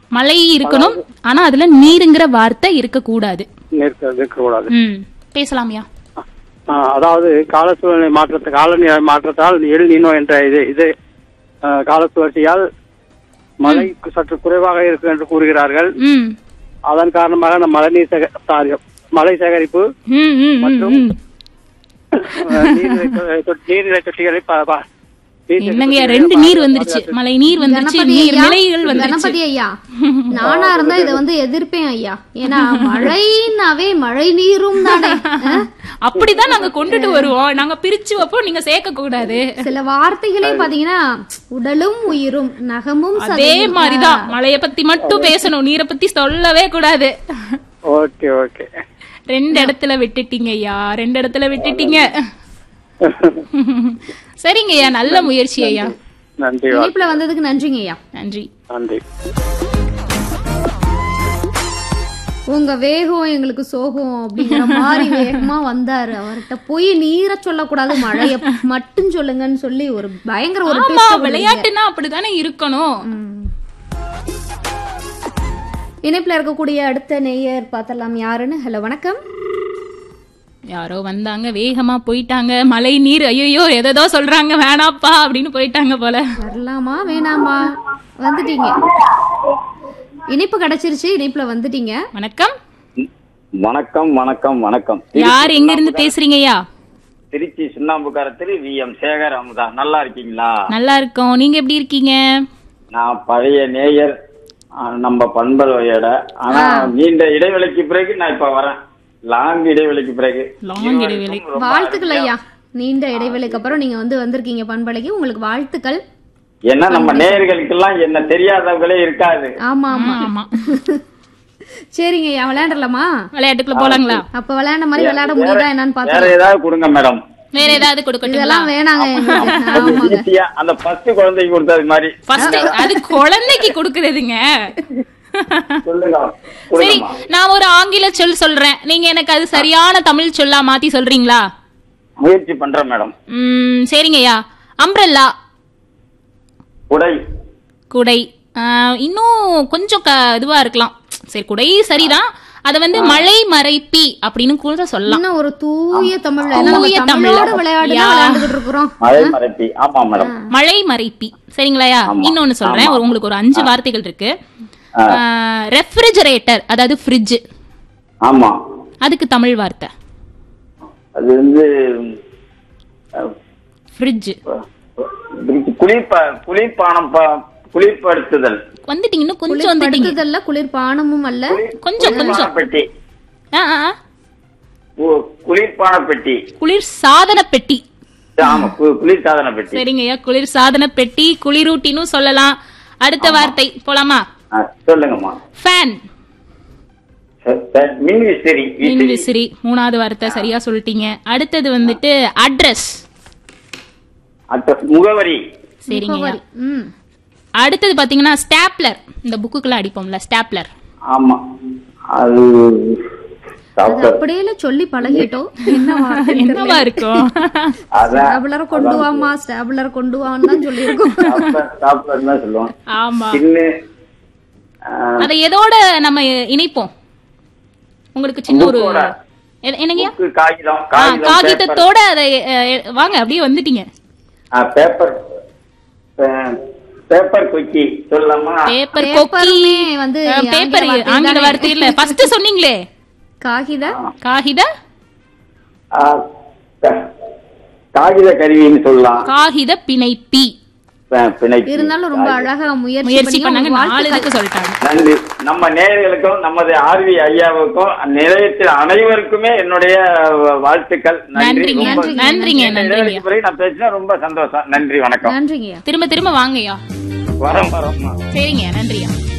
மழை இருக்கணும் ஆனா அதுல நீருங்கிற வார்த்தை இருக்க கூடாது இருக்க இருக்கக்கூடாது ம் பேசலாம்யா ஆ, அதாவது கால சூழ்நிலை மாற்றத்தை காலநிலை மாற்றத்தால் எல் நீனோ என்ற இது இது ஆ, கால சுழற்சியால் மழை சற்று குறைவாக இருக்கும் என்று கூறுகிறார்கள் ம் அதன் காரணமாக நம்ம மழைநீர் சேக சாரி மழை சேகரிப்பு ம் ம், ம் ம் ஆ, நீர்நிலை தொ- நீர்நிலை தொட்டிகளை ப- ப- நீர்நிலை என்னங்கய்யா தொட்டிகளை ரெண்டு நீர் பா- வந்துருச்சு மழை நீர் வந்துருச்சு கணபதி நீர் ஐயா நிலைகள் வந்துருச்சு கணபதி ஐயா நானா இருந்தா இதை வந்து எதிர்ப்பேன் ஐயா ஏன்னா மழைனாவே மழை நீரும் தானே அஹ்? அப்படிதான் நாங்க கொண்டுட்டு வருவோம் நாங்க பிரிச்சு வைப்போம் நீங்க சேர்க்க கூடாது சில வார்த்தைகளே பாத்தீங்கன்னா உடலும் உயிரும் நகமும் அதே சதையும். மாதிரிதான் மழைய பத்தி மட்டும் பேசணும் நீரை பத்தி சொல்லவே கூடாது ஓகே ஓகே ரெண்டு இடத்துல விட்டுட்டீங்க ஐயா ரெண்டு இடத்துல விட்டுட்டீங்க சரிங்க ஐயா நல்ல முயற்சி ஐயா நன்றி இணைப்புல வந்ததுக்கு நன்றிங்க ஐயா நன்றி நன்றி உங்க வேகம் எங்களுக்கு சோகம் அப்படிங்கிற மாதிரி வேகமா வந்தாரு அவர்கிட்ட போய் நீரை சொல்லக்கூடாது மழைய மட்டும் சொல்லுங்கன்னு சொல்லி ஒரு பயங்கர ஒரு ஆமா twist கொடுத்தீங்க. விளையாட்டுனா அப்படிதானே இருக்கணும் ம். இணைப்புல இருக்கக்கூடிய அடுத்த நேயர் பார்த்தலாம் யாருன்னு ஹலோ வணக்கம் யாரோ வந்தாங்க வேகமா போயிட்டாங்க மழை நீர் ஐயோ எதோ சொல்றாங்க வேணாப்பா அப்படின்னு போயிட்டாங்க போல வரலாமா வேணாமா வந்துட்டீங்க இணைப்பு கிடைச்சிருச்சு இணைப்புல வந்துட்டீங்க வணக்கம் வணக்கம் வணக்கம் வணக்கம் யார் எங்க இருந்து பேசுறீங்க ஐயா திருச்சி சுண்ணாம்புக்காரத்தில் வி எம் சேகர் அமுதா நல்லா இருக்கீங்களா நல்லா இருக்கோம் நீங்க எப்படி இருக்கீங்க நான் பழைய நேயர் ஆ, நம்ம பண்பலையோட ஆனா நீண்ட இடைவெளிக்கு பிறகு நான் இப்ப வரேன் லாங் இடைவெளிக்கு பிறகு லாங் இடைவெளி ரொம்ப வாழ்த்துக்கள் ஐயா நீண்ட இடைவெளிக்கு அப்புறம் நீங்க வந்து வந்திருக்கீங்க பண்பலைக்கு உங்களுக்கு வாழ்த்துக்கள் ஏன்னா நம்ம நேயர்களுக்கெல்லாம் என்ன தெரியாதவங்களே இருக்காது ஆமா ஆமா ஆமா சரிங்க ஐயா விளையாடலாமா விளையாட்டுக்குள்ள போலாங்களா அப்ப விளையாட மாதிரி விளையாட முடியுதா என்னன்னு வேற பார்த்தா ஏதாவது கொடுங்க மேடம் வேற ஏதாவது கொடுக்கட்டுங்களா இதெல்லாம் வேணாங்க எங்களுக்கு. ஆமாங்க ஈஸியா அந்த ஃபர்ஸ்ட் குழந்தைக்கு கொடுத்தது மாதிரி ஃபர்ஸ்ட் அது குழந்தைக்கு கொடுக்கறதுங்க சொல்லுங்க சரி கொடுங்கம்மா. நான் ஒரு ஆங்கில சொல் சொல்றேன் நீங்க எனக்கு அது சரியான தமிழ் சொல்லா மாத்தி சொல்றீங்களா முயற்சி பண்றேன் மேடம் ம் சரிங்கய்யா அம்ப்ரெல்லா உடை குடை ஆ, இன்னும் கொஞ்சம் க இதுவா இருக்கலாம் சரி குடை சரிதான் அத வந்து மழை மறைப்பி அப்படின்னு கூட சொல்லலாம் இன்னும் ஒரு தூய தமிழ்ல ஏன்னா நம்ம தூய தமிழோட தமிழ்ல. விளையாடு யா. விளையாண்டுகிட்டு இருக்கிறோம் மழை மறைப்பி ஆமா மேடம் மழை மறைப்பி சரிங்களாயா ஆமா. இன்னொன்னு சொல்றேன் ஒரு உங்களுக்கு ஒரு அஞ்சு வார்த்தைகள் இருக்கு ரெஃப்ரிஜரேட்டர் அதாவது ஃப்ரிட்ஜ் ஆமா அதுக்கு தமிழ் வார்த்தை அது வந்து அஹ், ஃப்ரிட்ஜ் குளிர்ப குளிர்பானம் ப- குளிர்படுத்துதல் வந்துட்டீங்க இன்னும் கொஞ்சம் வந்துட்டீங்க படுத்துதல்ல குளிர்பானமும் அல்ல கொஞ்சம் கொஞ்சம் குளிர்பான பெட்டி ஆ, ஆ, ஆ. கு- குளிர்பான பெட்டி குளிர் சாதன பெட்டி ஆமா கு- குளிர் சாதன பெட்டி சரிங்கய்யா குளிர் சாதன பெட்டி குளிரூட்டின்னு சொல்லலாம் அடுத்த வார்த்தை போலாமா ஆ, சொல்லுங்கம்மா ஃபேன் ச- ச- மின் விசிறி மின் விசிறி விசிறி மூணாவது வார்த்தை சரியா சொல்லிட்டீங்க அடுத்தது வந்துட்டு அட்ரஸ் அட்ரஸ் முகவரி சரிங்க முகவரி. ம் அடுத்தது பாத்தீங்கன்னா ஸ்டாப்லர் இந்த புக்குக்குள்ள அடிப்போம்ல ஸ்டாப்லர் ஆமா அது அது டாக்டர் அப்படியே சொல்லி பழகிட்டோம் என்ன வார்த்தை என்னவா இருக்கும் அதான் ஸ்டாபுலரை கொண்டு வாமா ஸ்டாபுலரை கொண்டு வான்னு தான் சொல்லியிருக்கோம் டாக்டர் டாக்டர் தான் சொல்லுவோம் ஆமா சின்ன அதை எதோட நம்ம இணைப்போம் உங்களுக்கு சின்ன ஒரு புக்கோட. எ- என்னங்கய்யா புக்கு காகிதம் ஆ, காகிதம் பேப்பர் காகிதத்தோட அதை அ, எ- வாங்க அப்படியே வந்துட்டீங்க பேப்பர் பேப்பர் குச்சி சொல்லலாமா பேப்பர் கொக்கி பேப்பருமே வந்து பேப்பர் ஆங்கில வார்த்தை ஆங்கில தானே. வார்த்தை இல்ல ஃபர்ஸ்ட் சொன்னீங்களே காகித காகித ஆ, க- காகித கருவின்னு சொல்லலாம் காகித பிணைப்பி ப- பிணைப்பு. இருந்தாலும் ரொம்ப அழகா முயற்சி முயற்சி பண்ணாங்க பண்ணீங்க. நாலு வாழ்த்துக்கள். இதுக்கு சொல்லிட்டாங்க நன்றி நம்ம நேயர்களுக்கும் நமது ஆர்வி ஐயாவுக்கும் நிலையத்தில் அனைவருக்குமே என்னுடைய வாழ்த்துக்கள் நன்றி நன்றிங்க, ரொம்ப நன்றிங்க, நன்றிங்க, இந்த நன்றிங்க. இடைவெளிக்கு பிறகு நான் பேசினா ரொம்ப சந்தோஷம் நன்றி வணக்கம் நன்றிங்கய்யா திரும்ப திரும்ப வாங்கய்யா வரோம் வரோம் சரிங்க நன்றியா